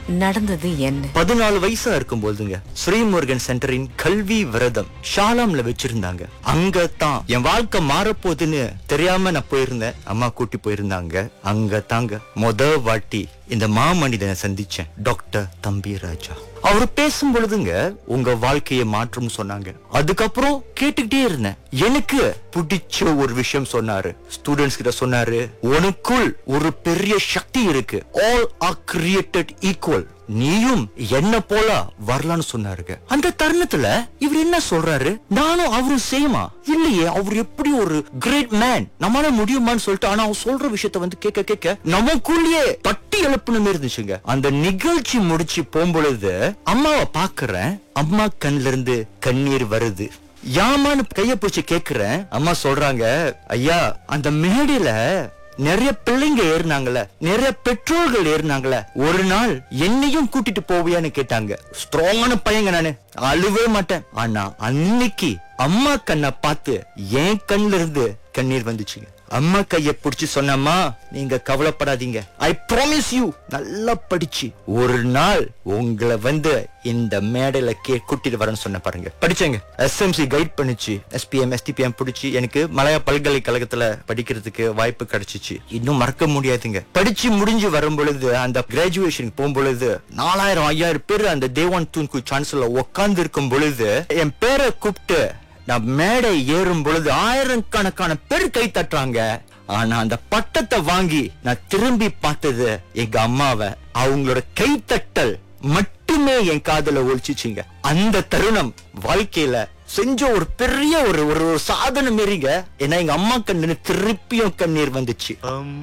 நடந்தது என்ன பதினாலு வயசா இருக்கும் போதுங்க ஸ்ரீமுருகன் சென்டரின் கல்வி விரதம் ஷாலாம்ல வச்சிருந்தாங்க அங்கதான் என் வாழ்க்கை மாறப்போகுதுன்னு தெரியாம நான் போயிருந்தேன் அம்மா கூட்டி போயிருந்தாங்க அங்க தாங்க முத வாட்டி இந்த மாமனிதனை சந்திச்சேன் டாக்டர் தம்பி ராஜா அவர் பேசும் பொழுதுங்க உங்க வாழ்க்கையை மாற்றும் சொன்னாங்க அதுக்கப்புறம் கேட்டுக்கிட்டே இருந்தேன் எனக்கு பிடிச்ச ஒரு விஷயம் சொன்னாரு ஸ்டூடெண்ட்ஸ் கிட்ட சொன்னாரு உனக்குள் ஒரு பெரிய சக்தி இருக்கு ஆல் ஆர் கிரியேட்டட் ஈக்குவல் நீயும் என்ன போல வரலான்னு சொன்னாருங்க அந்த தருணத்துல இவர் என்ன சொல்றாரு நானும் அவரும் சேமா இல்லையே அவர் எப்படி ஒரு கிரேட் மேன் நம்மளால முடியுமான்னு சொல்லிட்டு ஆனா அவர் சொல்ற விஷயத்த வந்து கேட்க கேட்க நமக்குள்ளேயே தட்டி எழுப்புனமே இருந்துச்சுங்க அந்த நிகழ்ச்சி முடிச்சு போகும்பொழுது அம்மாவை பாக்குறேன் அம்மா கண்ல இருந்து கண்ணீர் வருது யாமான்னு கைய பிடிச்சு கேக்குறேன் அம்மா சொல்றாங்க ஐயா அந்த மேடையில நிறைய பிள்ளைங்க ஏறினாங்கல்ல நிறைய பெற்றோர்கள் ஏறினாங்கல்ல ஒரு நாள் என்னையும் கூட்டிட்டு போவியான்னு கேட்டாங்க ஸ்ட்ராங்கான பையங்க நானு அழுவே மாட்டேன் ஆனா அன்னைக்கு அம்மா கண்ணை பார்த்து என் கண்ணுல இருந்து கண்ணீர் வந்துச்சுங்க அம்மா கைய பிடிச்சு சொன்னம்மா நீங்க கவலைப்படாதீங்க ஐ ப்ராமிஸ் யூ நல்லா படிச்சு ஒரு நாள் உங்களை வந்து இந்த மேடையில கே கூட்டிட்டு வரேன்னு சொன்ன பாருங்க படிச்சேங்க எஸ்எம்சி கைட் பண்ணுச்சு எஸ்பிஎம் எஸ்டிபிஎம் பிடிச்சி எனக்கு மலையா பல்கலைக்கழகத்துல படிக்கிறதுக்கு வாய்ப்பு கிடைச்சிச்சு இன்னும் மறக்க முடியாதுங்க படிச்சு முடிஞ்சு வரும் பொழுது அந்த கிராஜுவேஷன் போகும் பொழுது நாலாயிரம் ஐயாயிரம் பேர் அந்த தேவான் தூன்கு சான்ஸ்ல உட்கார்ந்து இருக்கும் பொழுது என் பேரை கூப்பிட்டு நான் மேடை ஏறும் பொழுது ஆயிரக்கணக்கான பேர் கை தட்டுறாங்க ஆனா அந்த பட்டத்தை வாங்கி நான் திரும்பி பார்த்தது எங்க அம்மாவை அவங்களோட கைத்தட்டல் மட்டுமே என் காதுல ஒழிச்சுச்சுங்க அந்த தருணம் வாழ்க்கையில செஞ்ச ஒரு பெரிய ஒரு ஒரு ஒரு சாதனை மாரிங்க ஏன்னா எங்க அம்மா கண்ணு திருப்பியும் கண்ணீர் வந்துச்சு